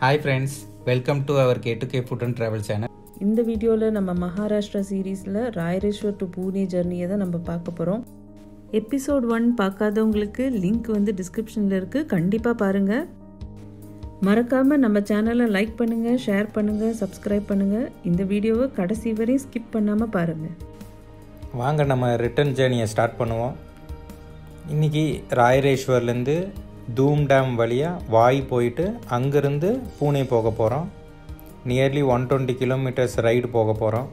hi friends welcome to our K to K food and travel channel இந்த வீடியோவில் நம்ம மகாராஷ்டிரா சீரீஸில் ராயரேஸ்வர் டு பூனே ஜர்னியை தான் நம்ம பார்க்க போகிறோம் எபிசோட் ஒன் பார்க்காதவங்களுக்கு லிங்க் வந்து டிஸ்கிரிப்ஷனில் இருக்குது கண்டிப்பாக பாருங்கள் மறக்காமல் நம்ம சேனலை லைக் பண்ணுங்கள் ஷேர் பண்ணுங்கள் சப்ஸ்கிரைப் பண்ணுங்கள் இந்த வீடியோவை கடைசி வரையும் ஸ்கிப் பண்ணாமல் பாருங்கள் வாங்க நம்ம ரிட்டர்ன் ஜேர்னியை ஸ்டார்ட் பண்ணுவோம் இன்றைக்கி ராயரேஸ்வர்லேருந்து தூம் டேம் வழியாக வாய் போயிட்டு அங்கேருந்து பூனே போக போகிறோம் nearly one twenty kilometres ride போக போகிறோம்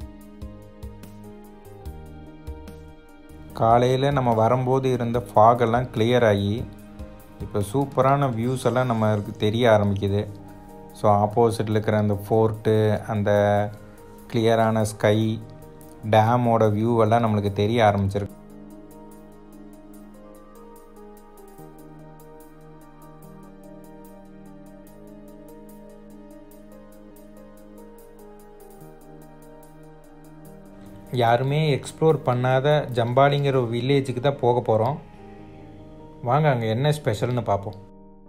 காலையில் நம்ம வரும்போது இருந்த fog எல்லாம் clear ஆகி இப்போ சூப்பரான வியூஸ் எல்லாம் நமக்கு தெரிய ஆரம்பிக்குது ஸோ ஆப்போசிட்டில் இருக்கிற அந்த ஃபோர்ட்டு அந்த கிளியரான ஸ்கை டேமோட வியூ எல்லாம் நம்மளுக்கு தெரிய ஆரம்பிச்சிருக்கு யாருமே எக்ஸ்ப்ளோர் பண்ணாத ஜம்பாலிங்கிற ஒரு வில்லேஜுக்கு தான் போக போகிறோம் வாங்க அங்கே என்ன ஸ்பெஷல்னு பார்ப்போம்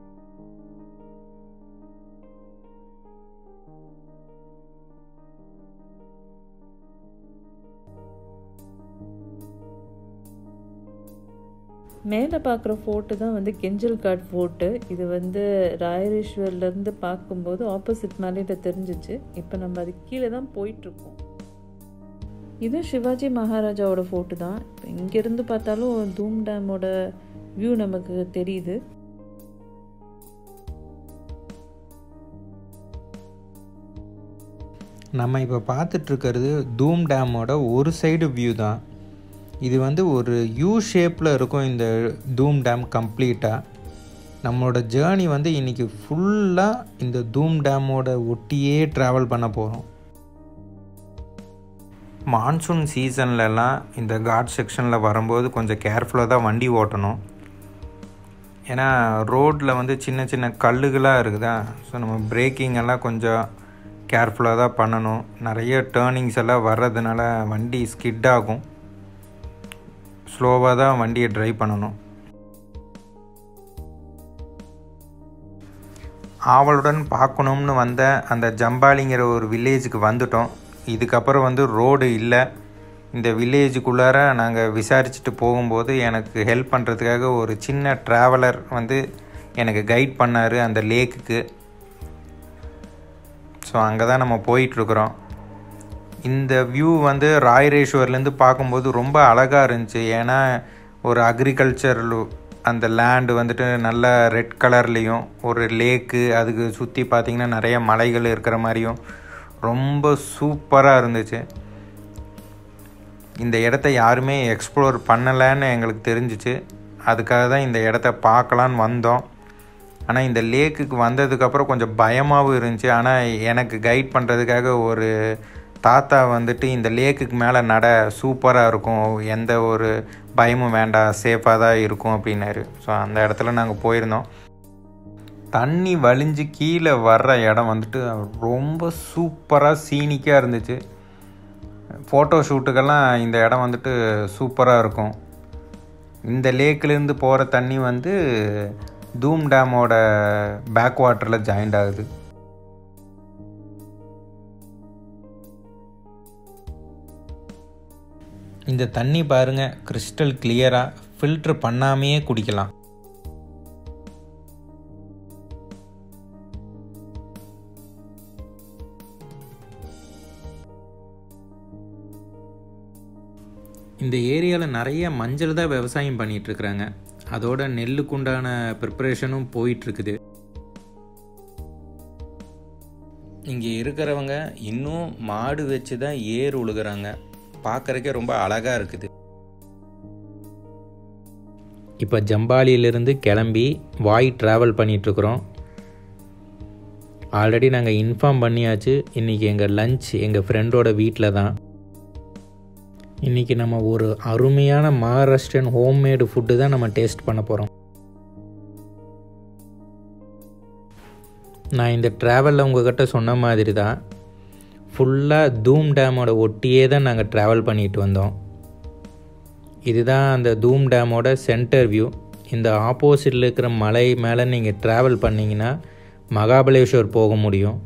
மேலே பார்க்குற ஃபோர்ட்டு தான் வந்து கெஞ்சல் காட் ஃபோர்ட்டு இது வந்து ராயரேஸ்வர்லேருந்து பார்க்கும்போது ஆப்போசிட் மேலேயில் தெரிஞ்சிச்சு இப்போ நம்ம அது கீழே தான் போயிட்டுருக்கோம் இது சிவாஜி மகாராஜாவோட ஃபோர்ட்டு தான் இப்போ இங்கேருந்து பார்த்தாலும் தூம் டேமோட வியூ நமக்கு தெரியுது நம்ம இப்போ பார்த்துட்ருக்கிறது தூம் டேமோட ஒரு சைடு வியூ தான் இது வந்து ஒரு யூ ஷேப்பில் இருக்கும் இந்த தூம் டேம் கம்ப்ளீட்டாக நம்மளோட ஜேர்னி வந்து இன்றைக்கி ஃபுல்லாக இந்த தூம் டேமோட ஒட்டியே ட்ராவல் பண்ண போகிறோம் மான்சூன் சீசன்லலாம் இந்த காட் செக்ஷனில் வரும்போது கொஞ்சம் கேர்ஃபுல்லாக தான் வண்டி ஓட்டணும் ஏன்னா ரோட்டில் வந்து சின்ன சின்ன கல்லுகளாக இருக்குதா ஸோ நம்ம பிரேக்கிங் எல்லாம் கொஞ்சம் கேர்ஃபுல்லாக தான் பண்ணணும் நிறைய டேர்னிங்ஸ் எல்லாம் வர்றதுனால வண்டி ஸ்கிட் ஆகும் ஸ்லோவாக தான் வண்டியை ட்ரைவ் பண்ணணும் ஆவலுடன் பார்க்கணும்னு வந்த அந்த ஜம்பாலிங்கிற ஒரு வில்லேஜுக்கு வந்துட்டோம் இதுக்கப்புறம் வந்து ரோடு இல்லை இந்த வில்லேஜுக்குள்ளார நாங்கள் விசாரிச்சுட்டு போகும்போது எனக்கு ஹெல்ப் பண்ணுறதுக்காக ஒரு சின்ன ட்ராவலர் வந்து எனக்கு கைட் பண்ணார் அந்த லேக்குக்கு ஸோ அங்கே தான் நம்ம போயிட்டுருக்குறோம் இந்த வியூ வந்து ராயரேஸ்வர்லேருந்து பார்க்கும்போது ரொம்ப அழகாக இருந்துச்சு ஏன்னா ஒரு அக்ரிகல்ச்சர் அந்த லேண்டு வந்துட்டு நல்ல ரெட் கலர்லேயும் ஒரு லேக்கு அதுக்கு சுற்றி பார்த்திங்கன்னா நிறைய மலைகள் இருக்கிற மாதிரியும் ரொம்ப சூப்பராக இருந்துச்சு இந்த இடத்த யாருமே எக்ஸ்ப்ளோர் பண்ணலைன்னு எங்களுக்கு தெரிஞ்சிச்சு அதுக்காக தான் இந்த இடத்த பார்க்கலான்னு வந்தோம் ஆனால் இந்த லேக்குக்கு வந்ததுக்கப்புறம் கொஞ்சம் பயமாகவும் இருந்துச்சு ஆனால் எனக்கு கைட் பண்ணுறதுக்காக ஒரு தாத்தா வந்துட்டு இந்த லேக்குக்கு மேலே நட சூப்பராக இருக்கும் எந்த ஒரு பயமும் வேண்டாம் சேஃபாக தான் இருக்கும் அப்படின்னாரு ஸோ அந்த இடத்துல நாங்கள் போயிருந்தோம் தண்ணி வலிஞ்சு கீழே வர்ற இடம் வந்துட்டு ரொம்ப சூப்பராக சீனிக்காக இருந்துச்சு ஃபோட்டோ ஷூட்டுக்கெல்லாம் இந்த இடம் வந்துட்டு சூப்பராக இருக்கும் இந்த லேக்கிலேருந்து போகிற தண்ணி வந்து தூம் டேமோட பேக் வாட்டரில் ஜாயிண்ட் ஆகுது இந்த தண்ணி பாருங்க கிறிஸ்டல் கிளியராக ஃபில்ட்ரு பண்ணாமையே குடிக்கலாம் இந்த ஏரியாவில் நிறைய மஞ்சள் தான் விவசாயம் பண்ணிகிட்ருக்குறாங்க அதோட நெல்லுக்குண்டான ப்ரிப்ரேஷனும் போயிட்டுருக்குது இங்கே இருக்கிறவங்க இன்னும் மாடு வச்சு தான் ஏர் உழுகுறாங்க பார்க்குறக்கே ரொம்ப அழகாக இருக்குது இப்போ ஜம்பாலியிலிருந்து கிளம்பி வாய் ட்ராவல் பண்ணிகிட்ருக்குறோம் ஆல்ரெடி நாங்கள் இன்ஃபார்ம் பண்ணியாச்சு இன்றைக்கி எங்கள் லஞ்ச் எங்கள் ஃப்ரெண்டோட வீட்டில் தான் இன்றைக்கி நம்ம ஒரு அருமையான மகாராஷ்டிரன் ஹோம்மேடு ஃபுட்டு தான் நம்ம டேஸ்ட் பண்ண போகிறோம் நான் இந்த ட்ராவலில் உங்ககிட்ட சொன்ன மாதிரி தான் ஃபுல்லாக தூம் டேமோட ஒட்டியே தான் நாங்கள் ட்ராவல் பண்ணிட்டு வந்தோம் இதுதான் அந்த தூம் டேமோட சென்டர் வியூ இந்த ஆப்போசிட்டில் இருக்கிற மலை மேலே நீங்கள் ட்ராவல் பண்ணிங்கன்னா மகாபலேஸ்வர் போக முடியும்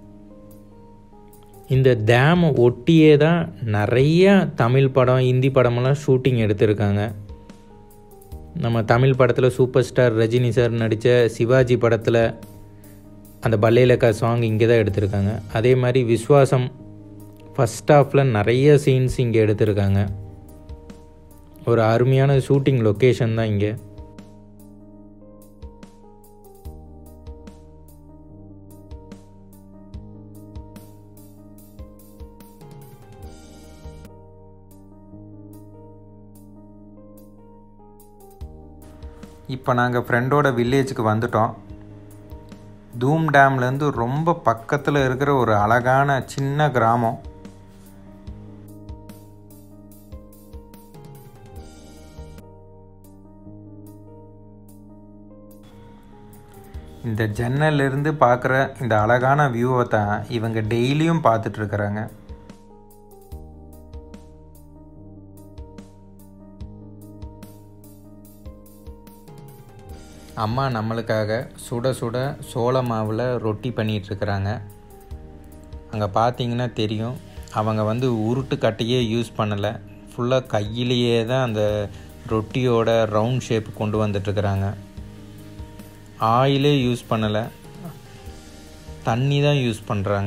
இந்த டேமை ஒட்டியே தான் நிறைய தமிழ் படம் ஹிந்தி படமெல்லாம் ஷூட்டிங் எடுத்திருக்காங்க நம்ம தமிழ் படத்தில் சூப்பர் ஸ்டார் ரஜினி சார் நடித்த சிவாஜி படத்தில் அந்த பல்லேலக்கா சாங் இங்கே தான் எடுத்திருக்காங்க அதே மாதிரி விஸ்வாசம் ஃபஸ்ட் ஹாஃபில் நிறைய சீன்ஸ் இங்கே எடுத்திருக்காங்க ஒரு அருமையான ஷூட்டிங் லொக்கேஷன் தான் இங்கே இப்போ நாங்கள் ஃப்ரெண்டோட வில்லேஜுக்கு வந்துட்டோம் தூம் டேம்லேருந்து ரொம்ப பக்கத்தில் இருக்கிற ஒரு அழகான சின்ன கிராமம் இந்த ஜன்னல்லேருந்து பார்க்குற இந்த அழகான வியூவை தான் இவங்க டெய்லியும் பார்த்துட்ருக்குறாங்க அம்மா நம்மளுக்காக சுட சுட சோள மாவில் ரொட்டி பண்ணிகிட்ருக்குறாங்க அங்கே பார்த்தீங்கன்னா தெரியும் அவங்க வந்து உருட்டு கட்டையே யூஸ் பண்ணலை ஃபுல்லாக கையிலேயே தான் அந்த ரொட்டியோட ரவுண்ட் ஷேப் கொண்டு வந்துட்டுருக்குறாங்க ஆயிலே யூஸ் பண்ணலை தண்ணி தான் யூஸ் பண்ணுறாங்க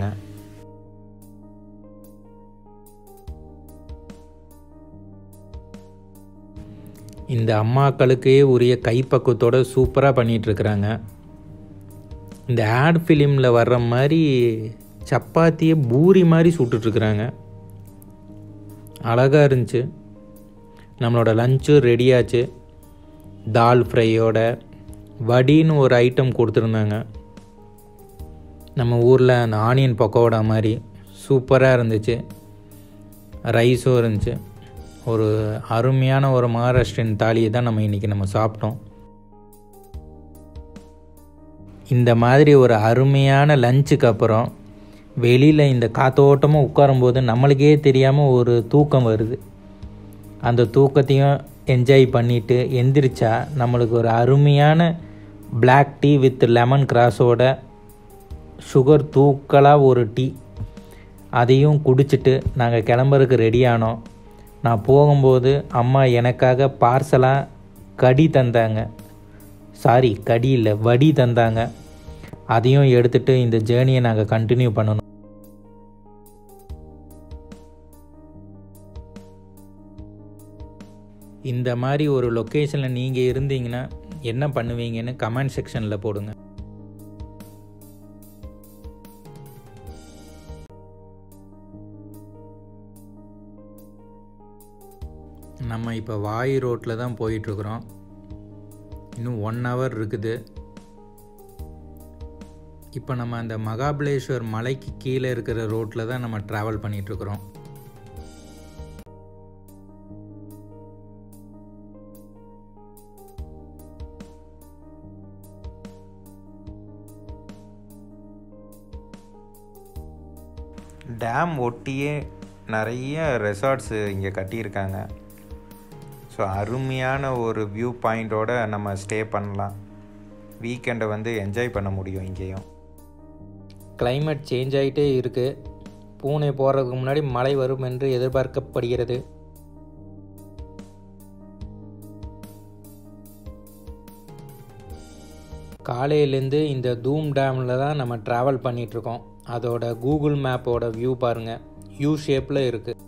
இந்த அம்மாக்களுக்கே உரிய கைப்பக்குவத்தோட சூப்பராக பண்ணிகிட்ருக்குறாங்க இந்த ஆட் ஃபிலிமில் வர்ற மாதிரி சப்பாத்தியை பூரி மாதிரி சுட்டுட்ருக்குறாங்க அழகாக இருந்துச்சு நம்மளோட லஞ்சும் ரெடியாச்சு தால் ஃப்ரையோட வடின்னு ஒரு ஐட்டம் கொடுத்துருந்தாங்க நம்ம ஊரில் அந்த ஆனியன் பக்கோடா மாதிரி சூப்பராக இருந்துச்சு ரைஸும் இருந்துச்சு ஒரு அருமையான ஒரு மகாராஷ்டிரன் தாலியை தான் நம்ம இன்றைக்கி நம்ம சாப்பிட்டோம் இந்த மாதிரி ஒரு அருமையான லஞ்சுக்கு அப்புறம் வெளியில் இந்த காத்தோட்டமாக உட்காரும்போது நம்மளுக்கே தெரியாமல் ஒரு தூக்கம் வருது அந்த தூக்கத்தையும் என்ஜாய் பண்ணிவிட்டு எந்திரிச்சா நம்மளுக்கு ஒரு அருமையான பிளாக் டீ வித் லெமன் கிராஸோட சுகர் தூக்கலாக ஒரு டீ அதையும் குடிச்சிட்டு நாங்கள் கிளம்புறதுக்கு ரெடி ஆனோம் நான் போகும்போது அம்மா எனக்காக பார்சலாக கடி தந்தாங்க சாரி கடி இல்லை வடி தந்தாங்க அதையும் எடுத்துகிட்டு இந்த ஜேர்னியை நாங்கள் கண்டினியூ பண்ணணும் இந்த மாதிரி ஒரு லொக்கேஷனில் நீங்கள் இருந்தீங்கன்னா என்ன பண்ணுவீங்கன்னு கமெண்ட் செக்ஷனில் போடுங்க நம்ம இப்போ வாய் ரோட்டில் தான் போயிட்டுருக்குறோம் இன்னும் ஒன் ஹவர் இருக்குது இப்போ நம்ம அந்த மகாபலேஸ்வர் மலைக்கு கீழே இருக்கிற ரோட்டில் தான் நம்ம ட்ராவல் பண்ணிகிட்ருக்குறோம் டேம் ஒட்டியே நிறைய ரெசார்ட்ஸு இங்கே கட்டியிருக்காங்க ஸோ அருமையான ஒரு வியூ பாயிண்டோட நம்ம ஸ்டே பண்ணலாம் வீக்கெண்டை வந்து என்ஜாய் பண்ண முடியும் இங்கேயும் கிளைமேட் சேஞ்ச் ஆகிட்டே இருக்குது பூனே போகிறதுக்கு முன்னாடி மழை வரும் என்று எதிர்பார்க்கப்படுகிறது காலையிலேருந்து இந்த தூம் டேமில் தான் நம்ம ட்ராவல் பண்ணிகிட்ருக்கோம் அதோட கூகுள் மேப்போட வியூ பாருங்கள் யூ ஷேப்பில் இருக்குது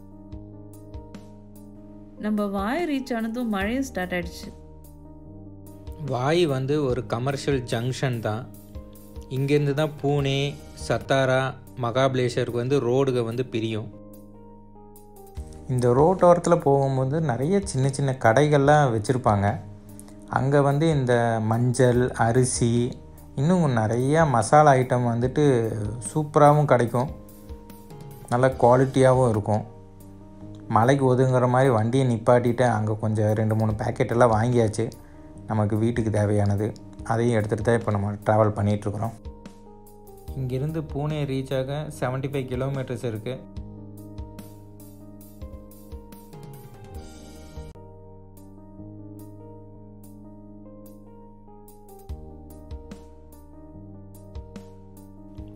நம்ம வாய் ரீச் ஆனதும் மழையும் ஸ்டார்ட் ஆயிடுச்சு வாய் வந்து ஒரு கமர்ஷியல் ஜங்ஷன் தான் இங்கேருந்து தான் பூனே சத்தாரா மகாபலேஸ்வருக்கு வந்து ரோடுக வந்து பிரியும் இந்த ரோட்டோரத்தில் போகும்போது நிறைய சின்ன சின்ன கடைகள்லாம் வச்சுருப்பாங்க அங்கே வந்து இந்த மஞ்சள் அரிசி இன்னும் நிறையா மசாலா ஐட்டம் வந்துட்டு சூப்பராகவும் கிடைக்கும் நல்ல குவாலிட்டியாகவும் இருக்கும் மலைக்கு ஒதுங்குற மாதிரி வண்டியை நிப்பாட்டிட்டு அங்கே கொஞ்சம் ரெண்டு மூணு பேக்கெட் எல்லாம் வாங்கியாச்சு நமக்கு வீட்டுக்கு தேவையானது அதையும் எடுத்துகிட்டு தான் இப்போ நம்ம ட்ராவல் பண்ணிகிட்ருக்குறோம் இங்கேருந்து பூனே ரீச் ஆக செவன்ட்டி ஃபைவ் கிலோமீட்டர்ஸ் இருக்குது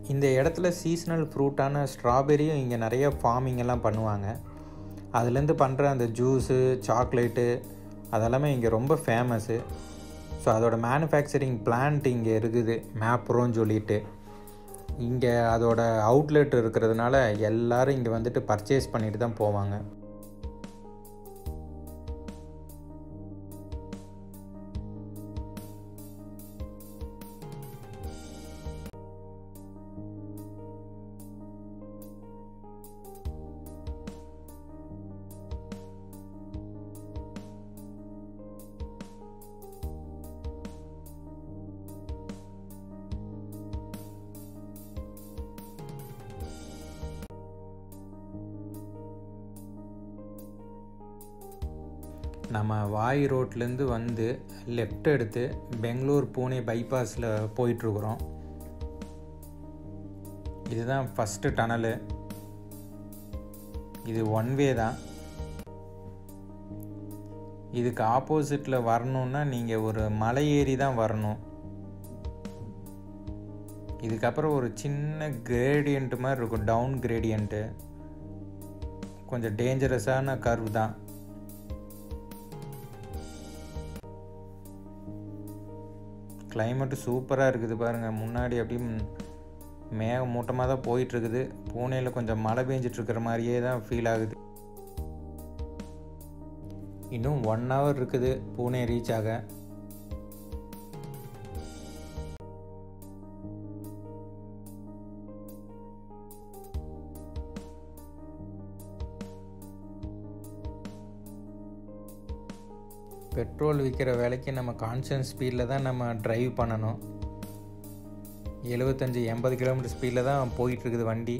இந்த இடத்துல சீசனல் ஃப்ரூட்டான ஸ்ட்ராபெரியும் இங்கே நிறைய ஃபார்மிங் எல்லாம் பண்ணுவாங்க அதுலேருந்து பண்ணுற அந்த ஜூஸு சாக்லேட்டு அதெல்லாமே இங்கே ரொம்ப ஃபேமஸ்ஸு ஸோ அதோட மேனுஃபேக்சரிங் பிளான்ட் இங்கே இருக்குது மேப்ரோன்னு சொல்லிட்டு இங்கே அதோட அவுட்லெட் இருக்கிறதுனால எல்லோரும் இங்கே வந்துட்டு பர்ச்சேஸ் பண்ணிட்டு தான் போவாங்க நம்ம வாய் ரோட்லேருந்து வந்து லெஃப்ட் எடுத்து பெங்களூர் பூனே பைபாஸில் போயிட்டுருக்குறோம் இதுதான் ஃபஸ்ட்டு டனலு இது ஒன் வே தான் இதுக்கு ஆப்போசிட்டில் வரணுன்னா நீங்கள் ஒரு மலை ஏறி தான் வரணும் இதுக்கப்புறம் ஒரு சின்ன கிரேடியன்ட் மாதிரி இருக்கும் டவுன் கிரேடியண்ட்டு கொஞ்சம் டேஞ்சரஸான கர்வ் தான் கிளைமேட்டு சூப்பராக இருக்குது பாருங்கள் முன்னாடி அப்படியும் மேக மூட்டமாக தான் போயிட்டுருக்குது பூனேயில் கொஞ்சம் மழை பெஞ்சிட்ருக்கிற மாதிரியே தான் ஃபீல் ஆகுது இன்னும் ஒன் ஹவர் இருக்குது பூனே ரீச் ஆக பெட்ரோல் விற்கிற வேலைக்கு நம்ம கான்ஸ்டன்ட் ஸ்பீடில் தான் நம்ம ட்ரைவ் பண்ணணும் எழுபத்தஞ்சி எண்பது கிலோமீட்டர் ஸ்பீடில் தான் போயிட்டுருக்குது வண்டி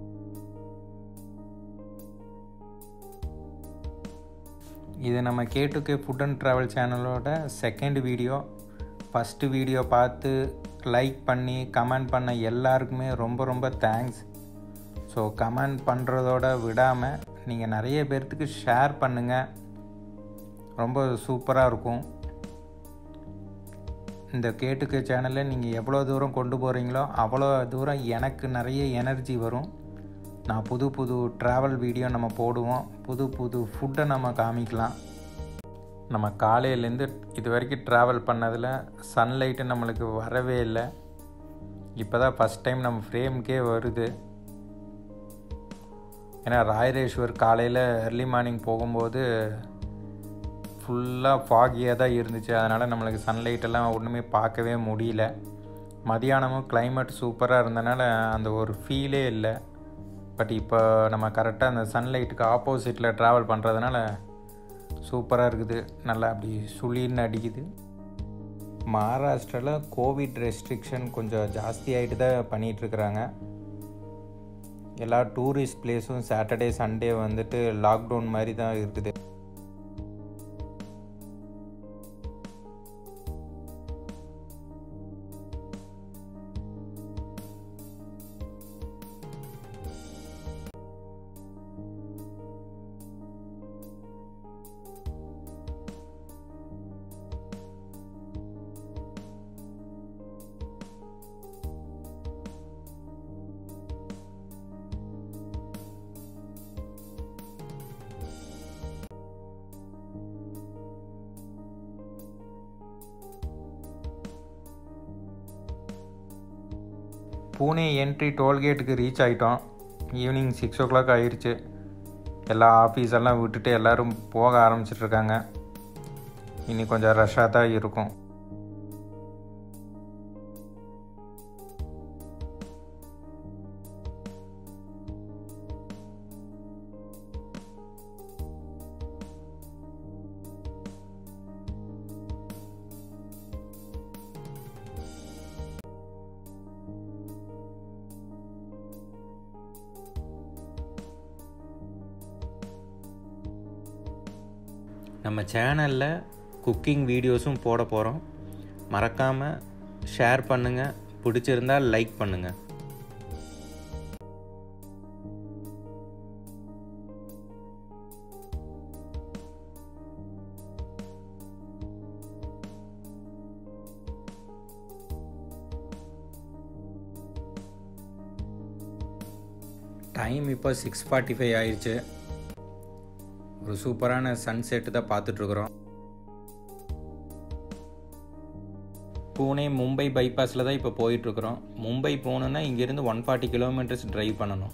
இது நம்ம கேட்டுக்கு ஃபுட் அண்ட் ட்ராவல் சேனலோட செகண்ட் வீடியோ ஃபஸ்ட்டு வீடியோ பார்த்து லைக் பண்ணி கமெண்ட் பண்ண எல்லாருக்குமே ரொம்ப ரொம்ப தேங்க்ஸ் ஸோ கமெண்ட் பண்ணுறதோட விடாமல் நீங்கள் நிறைய பேர்த்துக்கு ஷேர் பண்ணுங்கள் ரொம்ப சூப்பராக இருக்கும் இந்த கேட்டுக்கு சேனலை நீங்கள் எவ்வளோ தூரம் கொண்டு போகிறீங்களோ அவ்வளோ தூரம் எனக்கு நிறைய எனர்ஜி வரும் நான் புது புது ட்ராவல் வீடியோ நம்ம போடுவோம் புது புது ஃபுட்டை நம்ம காமிக்கலாம் நம்ம காலையிலேருந்து இது வரைக்கும் ட்ராவல் பண்ணதில் சன்லைட்டு நம்மளுக்கு வரவே இல்லை இப்போ தான் ஃபஸ்ட் டைம் நம்ம ஃப்ரேம்க்கே வருது ஏன்னா ராயரேஸ்வர் காலையில் எர்லி மார்னிங் போகும்போது ஃபுல்லாக ஃபாகியாக தான் இருந்துச்சு அதனால் நம்மளுக்கு சன்லைட்டெல்லாம் ஒன்றுமே பார்க்கவே முடியல மதியானமும் கிளைமேட் சூப்பராக இருந்தனால அந்த ஒரு ஃபீலே இல்லை பட் இப்போ நம்ம கரெக்டாக அந்த சன்லைட்டுக்கு ஆப்போசிட்டில் ட்ராவல் பண்ணுறதுனால சூப்பராக இருக்குது நல்லா அப்படி சுளின்னு அடிக்குது மகாராஷ்டிராவில் கோவிட் ரெஸ்ட்ரிக்ஷன் கொஞ்சம் ஜாஸ்தி ஆகிட்டு தான் பண்ணிகிட்ருக்குறாங்க எல்லா டூரிஸ்ட் பிளேஸும் சாட்டர்டே சண்டே வந்துட்டு லாக்டவுன் மாதிரி தான் இருக்குது பூனே என்ட்ரி டோல்கேட்டுக்கு ரீச் ஆகிட்டோம் ஈவினிங் சிக்ஸ் ஓ கிளாக் ஆயிடுச்சு எல்லா ஆஃபீஸ் எல்லாம் விட்டுட்டு எல்லோரும் போக ஆரம்பிச்சிட்ருக்காங்க இனி கொஞ்சம் ரஷ்ஷாக தான் இருக்கும் நம்ம சேனலில் குக்கிங் வீடியோஸும் போட போகிறோம் மறக்காமல் ஷேர் பண்ணுங்கள் பிடிச்சிருந்தால் லைக் பண்ணுங்கள் டைம் இப்போ சிக்ஸ் ஃபார்ட்டி ஃபைவ் ஆயிடுச்சு ஒரு சூப்பரான சன்செட்டு தான் பார்த்துட்ருக்குறோம் பூனே மும்பை பைபாஸில் தான் இப்போ போயிட்டுருக்குறோம் மும்பை போகணுன்னா இங்கேருந்து ஒன் ஃபார்ட்டி கிலோமீட்டர்ஸ் ட்ரைவ் பண்ணணும்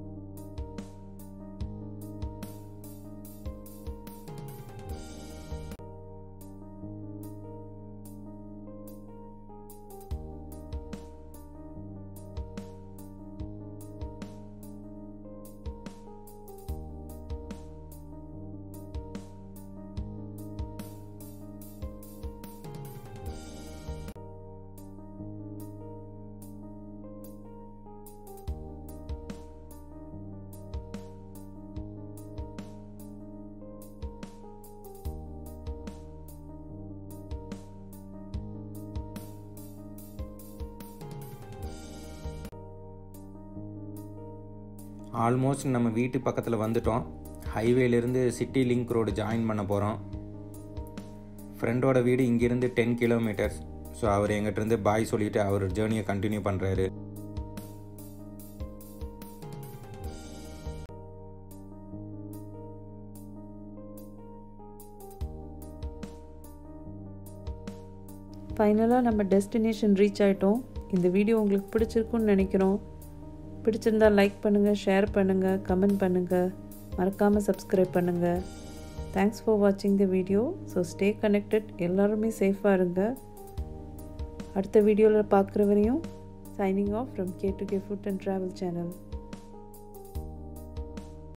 ஆல்மோஸ்ட் நம்ம வீட்டு பக்கத்தில் வந்துட்டோம் ஹைவேலேருந்து சிட்டி லிங்க் ரோடு ஜாயின் பண்ண போகிறோம் ஃப்ரெண்டோட வீடு இங்கேருந்து டென் கிலோமீட்டர்ஸ் ஸோ அவர் எங்கிட்டேருந்து பாய் சொல்லிவிட்டு அவர் ஜேர்னியை கண்டினியூ பண்ணுறாரு ஃபைனலாக நம்ம டெஸ்டினேஷன் ரீச் ஆகிட்டோம் இந்த வீடியோ உங்களுக்கு பிடிச்சிருக்குன்னு நினைக்கிறோம் பிடிச்சிருந்தா லைக் பண்ணுங்கள் ஷேர் பண்ணுங்கள் கமெண்ட் பண்ணுங்கள் மறக்காமல் சப்ஸ்கிரைப் பண்ணுங்கள் தேங்க்ஸ் ஃபார் வாட்சிங் the video so stay connected எல்லாருமே சேஃபாக இருங்க அடுத்த வீடியோவில் பார்க்குற வரையும் signing off from K to K food and travel channel